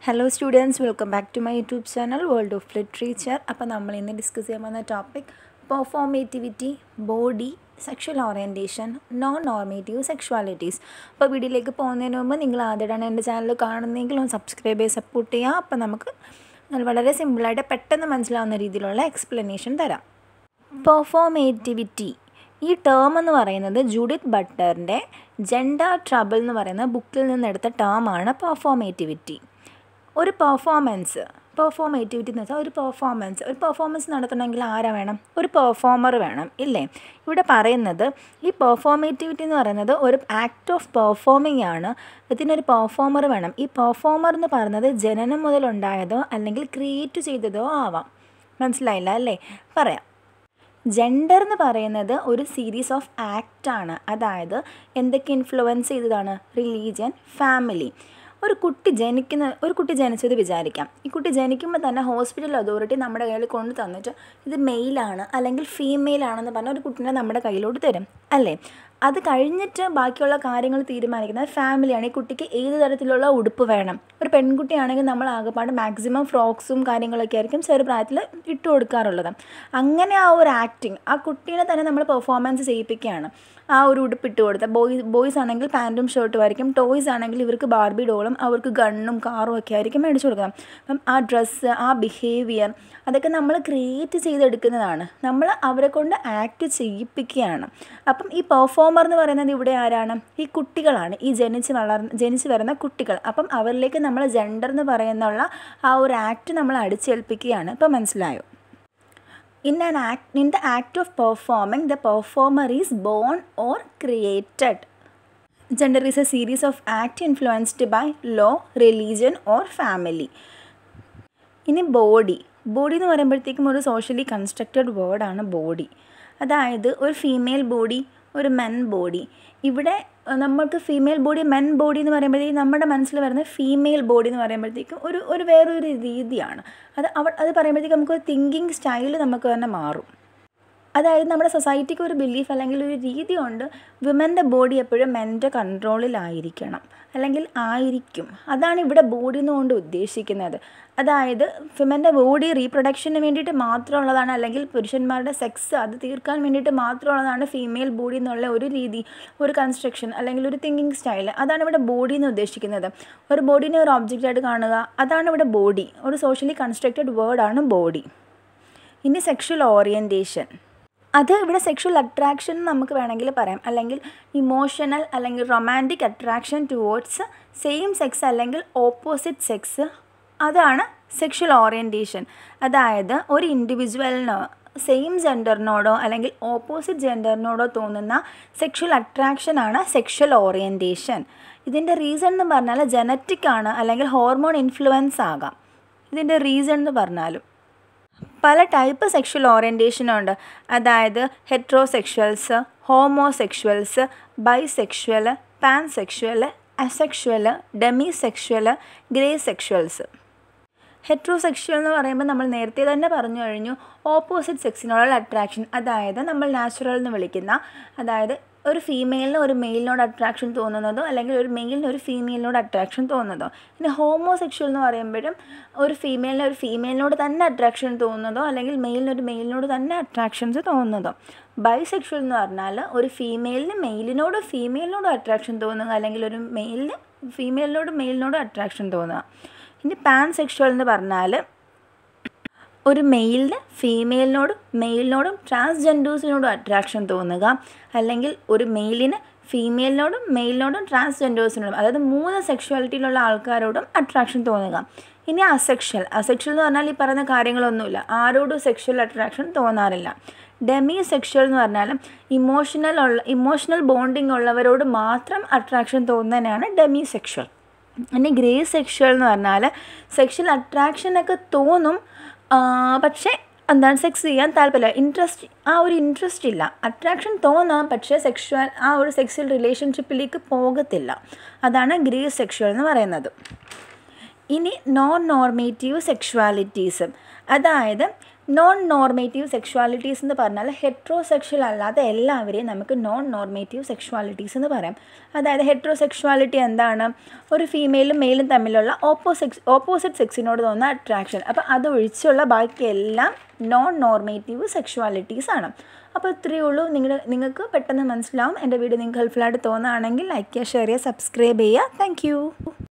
hello students welcome back to my YouTube channel world of literature അപ്പോൾ നമ്മൾ ഇന്ന് discuss ചെയ്യാൻ പോകുന്ന topic performativity body sexual orientation non normative sexualities അപ്പോൾ വീഡിയോയിലേക്ക് പോകുന്നതിന് മുമ്പ് നിങ്ങൾ ആദ്യമായിട്ടാണ് എൻ്റെ ചാനൽ കാണുന്നതെങ്കിൽ ഒന്ന് സബ്സ്ക്രൈബ് ചെയ്ത് സപ്പോർട്ട് ചെയ്യുക അപ്പോൾ നമുക്ക് വളരെ സിമ്പിളായിട്ട് പെട്ടെന്ന് മനസ്സിലാവുന്ന രീതിയിലുള്ള എക്സ്പ്ലനേഷൻ തരാം പെർഫോമേറ്റിവിറ്റി ഈ ടേം എന്ന് പറയുന്നത് ജൂഡിത്ത് ബട്ടറിൻ്റെ ജെൻഡർ ട്രബിൾ എന്ന് പറയുന്ന ബുക്കിൽ നിന്നെടുത്ത ടേമാണ് പെർഫോമേറ്റിവിറ്റി ഒരു പെർഫോമൻസ് പെർഫോമേറ്റിവിറ്റി എന്ന് വെച്ചാൽ ഒരു പെർഫോമൻസ് ഒരു പെർഫോമൻസ് നടത്തണമെങ്കിൽ ആരാ വേണം ഒരു പെർഫോമർ വേണം ഇല്ലേ ഇവിടെ പറയുന്നത് ഈ പെർഫോമേറ്റിവിറ്റി എന്ന് പറയുന്നത് ഒരു ആക്ട് ഓഫ് പെർഫോമിംഗ് ആണ് ഇതിനൊരു പെർഫോമർ വേണം ഈ പെർഫോമർ എന്ന് പറയുന്നത് ജനനം മുതലുണ്ടായതോ അല്ലെങ്കിൽ ക്രിയേറ്റ് ചെയ്തതോ ആവാം മനസ്സിലായില്ല അല്ലേ പറയാം ജെൻഡർ എന്ന് പറയുന്നത് ഒരു സീരീസ് ഓഫ് ആക്റ്റ് ആണ് അതായത് എന്തൊക്കെ ഇൻഫ്ലുവൻസ് ചെയ്തതാണ് റിലീജിയൻ ഫാമിലി ഒരു കുട്ടി ജനിക്കുന്ന ഒരു കുട്ടി ജനിച്ചത് വിചാരിക്കാം ഈ കുട്ടി ജനിക്കുമ്പോൾ തന്നെ ഹോസ്പിറ്റൽ അതോറിറ്റി നമ്മുടെ കയ്യിൽ കൊണ്ടു തന്നിട്ട് ഇത് മെയിലാണ് അല്ലെങ്കിൽ ഫീമെയിൽ ആണെന്ന് പറഞ്ഞാൽ ഒരു കുട്ടീനെ നമ്മുടെ കയ്യിലോട്ട് തരും അല്ലേ അത് കഴിഞ്ഞിട്ട് ബാക്കിയുള്ള കാര്യങ്ങൾ തീരുമാനിക്കുന്നത് ഫാമിലിയാണ് ഈ കുട്ടിക്ക് ഏത് തരത്തിലുള്ള ഉടുപ്പ് വേണം ഒരു പെൺകുട്ടിയാണെങ്കിൽ നമ്മൾ ആകെപ്പാട് മാക്സിമം ഫ്രോക്സും കാര്യങ്ങളൊക്കെ ആയിരിക്കും ചെറുപ്രായത്തിൽ ഇട്ട് കൊടുക്കാറുള്ളത് അങ്ങനെ ആ ഒരു ആക്ടിങ് ആ കുട്ടീനെ തന്നെ നമ്മൾ പെർഫോമൻസ് ചെയ്യിപ്പിക്കുകയാണ് ആ ഒരു ഉടുപ്പ് ഇട്ട് കൊടുത്ത ബോയ്സ് ബോയ്സ് ആണെങ്കിൽ പാൻറ്റും ഷർട്ടും ആയിരിക്കും ടോയ്സ് ആണെങ്കിൽ ഇവർക്ക് ബാർബി ഡോളും അവർക്ക് ഗണ്ണും കാറും ഒക്കെ ആയിരിക്കും മേടിച്ചു കൊടുക്കാം അപ്പം ആ ഡ്രസ്സ് ആ ബിഹേവിയർ അതൊക്കെ നമ്മൾ ക്രിയേറ്റ് ചെയ്തെടുക്കുന്നതാണ് നമ്മൾ അവരെ കൊണ്ട് ആക്ട് ചെയ്യിപ്പിക്കുകയാണ് അപ്പം ഈ പെർഫോമർ എന്ന് പറയുന്നത് ഇവിടെ ആരാണ് ഈ കുട്ടികളാണ് ഈ ജനിച്ച് വളർന്ന് ജനിച്ച് വരുന്ന കുട്ടികൾ അപ്പം അവരിലേക്ക് നമ്മൾ ജെൻഡർ എന്ന് പറയുന്നുള്ള ആ ഒരു ആക്ട് നമ്മൾ അടിച്ചേൽപ്പിക്കുകയാണ് ഇപ്പം മനസ്സിലായോ in an act in the act of performing the performer is born or created gender is a series of act influenced by law religion or family ഇനി ബോഡി ബോഡി എന്ന് പറയുമ്പോഴത്തേക്കും ഒരു സോഷ്യലി കൺസ്ട്രക്റ്റഡ് വേർഡാണ് body അതായത് ഒരു female body ഒരു men body ഇവിടെ നമ്മൾക്ക് ഫീമെയിൽ ബോഡി മെൻ ബോഡി എന്ന് പറയുമ്പോഴത്തേക്കും നമ്മുടെ മനസ്സിൽ വരുന്ന ഫീമെയിൽ ബോഡി എന്ന് പറയുമ്പോഴത്തേക്കും ഒരു ഒരു വേറൊരു രീതിയാണ് അത് അവ അത് പറയുമ്പോഴത്തേക്കും നമുക്കൊരു തിങ്കിങ് സ്റ്റൈൽ നമുക്ക് തന്നെ മാറും അതായത് നമ്മുടെ സൊസൈറ്റിക്ക് ഒരു ബിലീഫ് അല്ലെങ്കിൽ ഒരു രീതിയുണ്ട് വിമൻ്റെ ബോഡി എപ്പോഴും മെൻ്റെ കൺട്രോളിലായിരിക്കണം അല്ലെങ്കിൽ ആയിരിക്കും അതാണ് ഇവിടെ ബോഡി എന്നുകൊണ്ട് ഉദ്ദേശിക്കുന്നത് അതായത് വിമൻ്റെ ബോഡി റീപ്രൊഡക്ഷന് വേണ്ടിയിട്ട് മാത്രമുള്ളതാണ് അല്ലെങ്കിൽ പുരുഷന്മാരുടെ സെക്സ് അത് തീർക്കാൻ വേണ്ടിയിട്ട് മാത്രമുള്ളതാണ് ഫീമെയിൽ ബോഡി എന്നുള്ള ഒരു രീതി ഒരു കൺസ്ട്രക്ഷൻ അല്ലെങ്കിൽ ഒരു തിങ്കിങ് സ്റ്റൈൽ അതാണ് ഇവിടെ ബോഡി എന്ന് ഉദ്ദേശിക്കുന്നത് ഒരു ബോഡീനെ ഒരു ഒബ്ജക്റ്റായിട്ട് കാണുക അതാണ് ഇവിടെ ബോഡി ഒരു സോഷ്യലി കൺസ്ട്രക്റ്റഡ് വേർഡാണ് ബോഡി ഇനി സെക്ഷൽ ഓറിയൻറ്റേഷൻ അത് ഇവിടെ സെക്ഷൽ അട്രാക്ഷൻ നമുക്ക് വേണമെങ്കിൽ പറയാം അല്ലെങ്കിൽ ഇമോഷണൽ അല്ലെങ്കിൽ romantic attraction towards same sex അല്ലെങ്കിൽ ഓപ്പോസിറ്റ് സെക്സ് അതാണ് സെക്ഷൽ ഓറിയൻറ്റേഷൻ അതായത് ഒരു ഇൻഡിവിജ്വലിനോ സെയിം ജെൻഡറിനോടോ അല്ലെങ്കിൽ ഓപ്പോസിറ്റ് ജെൻഡറിനോടോ തോന്നുന്ന സെക്ഷൽ അട്രാക്ഷനാണ് സെക്ഷൽ ഓറിയൻറ്റേഷൻ ഇതിൻ്റെ റീസൺ എന്ന് പറഞ്ഞാൽ ജനറ്റിക് ആണ് അല്ലെങ്കിൽ ഹോർമോൺ ഇൻഫ്ലുവൻസ് ആകാം ഇതിൻ്റെ റീസൺ എന്ന് പറഞ്ഞാലും പല ടൈപ്പ് സെക്ഷൽ ഓറിയൻറ്റേഷനുണ്ട് അതായത് heterosexuals homosexuals bisexual pansexual asexual demi sexual grey sexuals heterosexual എന്ന് പറയുമ്പോൾ നമ്മൾ നേരത്തെ തന്നെ പറഞ്ഞു കഴിഞ്ഞു ഓപ്പോസിറ്റ് സെക്സിനോടുള്ള അട്രാക്ഷൻ അതായത് നമ്മൾ നാച്ചുറൽ എന്ന് വിളിക്കുന്ന അതായത് ഒരു ഫീമെയിലിന് ഒരു മെയിലിനോട് അട്രാക്ഷൻ തോന്നുന്നതോ അല്ലെങ്കിൽ ഒരു മെയിലിന് ഒരു ഫീമെയിലിനോട് അട്രാക്ഷൻ തോന്നുന്നതോ പിന്നെ ഹോമോസെക്ഷൽ എന്ന് പറയുമ്പോഴും ഒരു ഫീമെയിലിന് ഒരു ഫീമെയിലിനോട് തന്നെ അട്രാക്ഷൻ തോന്നുന്നതോ അല്ലെങ്കിൽ മെയിലിന് ഒരു മെയിലിനോട് തന്നെ അട്രാക്ഷൻസ് തോന്നുന്നതോ ബൈസെക്ഷൽ എന്ന് പറഞ്ഞാൽ ഒരു ഫീമെയിലിന് മെയിലിനോട് ഫീമെയിലിനോട് അട്രാക്ഷൻ തോന്നുക അല്ലെങ്കിൽ ഒരു മെയിലിന് ഫീമെയിലിനോട് മെയിലിനോട് അട്രാക്ഷൻ തോന്നുക ഇനി പാൻ സെക്ഷൽ എന്ന് പറഞ്ഞാൽ ഒരു മെയിലിന് ഫീമെയിലിനോടും മെയിലിനോടും ട്രാൻസ്ജെൻഡേഴ്സിനോടും അട്രാക്ഷൻ തോന്നുക അല്ലെങ്കിൽ ഒരു മെയിലിന് ഫീമെയിലിനോടും മെയിലിനോടും ട്രാൻസ്ജെൻഡേഴ്സിനോടും അതായത് മൂന്ന് സെക്ഷുവാലിറ്റിയിലുള്ള ആൾക്കാരോടും അട്രാക്ഷൻ തോന്നുക ഇനി അസെക്ഷൽ അസെക്ഷൽ എന്ന് പറഞ്ഞാൽ ഈ പറയുന്ന കാര്യങ്ങളൊന്നുമില്ല ആരോടും സെക്ഷൽ അട്രാക്ഷൻ തോന്നാറില്ല ഡെമി സെക്ഷൽ എന്ന് പറഞ്ഞാൽ ഇമോഷണൽ ഉള്ള ഇമോഷണൽ ബോണ്ടിങ് ഉള്ളവരോട് മാത്രം അട്രാക്ഷൻ തോന്നുന്നതിനാണ് ഡെമി സെക്ഷൽ ഇനി ഗ്രേ സെക്ഷൽ എന്ന് പറഞ്ഞാൽ സെക്ഷൽ അട്രാക്ഷനൊക്കെ തോന്നും പക്ഷേ എന്താണ് സെക്സ് ചെയ്യാൻ താല്പര്യമില്ല ഇൻട്രസ്റ്റ് ആ ഒരു ഇൻട്രസ്റ്റ് ഇല്ല അട്രാക്ഷൻ തോന്നാം പക്ഷേ സെക്ഷുവൽ ആ ഒരു സെക്സ്വൽ റിലേഷൻഷിപ്പിലേക്ക് പോകത്തില്ല അതാണ് ഗ്രേ സെക്ഷൽ എന്ന് പറയുന്നത് ഇനി നോൺ നോർമേറ്റീവ് സെക്ഷുവാലിറ്റീസ് അതായത് നോൺ നോർമേറ്റീവ് സെക്ഷുവാലിറ്റീസ് എന്ന് പറഞ്ഞാൽ ഹെട്രോസെക്ഷൽ അല്ലാത്ത എല്ലാവരെയും നമുക്ക് നോൺ നോർമേറ്റീവ് സെക്ഷുവാലിറ്റീസ് എന്ന് പറയാം അതായത് ഹെട്രോസെക്ഷുവാലിറ്റി എന്താണ് ഒരു ഫീമെയിലും മെയിലും തമ്മിലുള്ള ഓപ്പോസിറ്റ് ഓപ്പോസിറ്റ് സെക്സിനോട് തോന്നുന്ന അട്രാക്ഷൻ അപ്പോൾ അതൊഴിച്ചുള്ള ബാക്കിയെല്ലാം നോൺ നോർമേറ്റീവ് സെക്ഷുവാലിറ്റീസ് ആണ് അപ്പോൾ ഇത്രയേ ഉള്ളൂ നിങ്ങളുടെ നിങ്ങൾക്ക് പെട്ടെന്ന് മനസ്സിലാവും എൻ്റെ വീഡിയോ നിങ്ങൾക്ക് ഹെൽപ്ഫുള്ളായിട്ട് തോന്നുകയാണെങ്കിൽ ലൈക്ക് ചെയ്യുക ഷെയർ ചെയ്യുക സബ്സ്ക്രൈബ് ചെയ്യുക താങ്ക്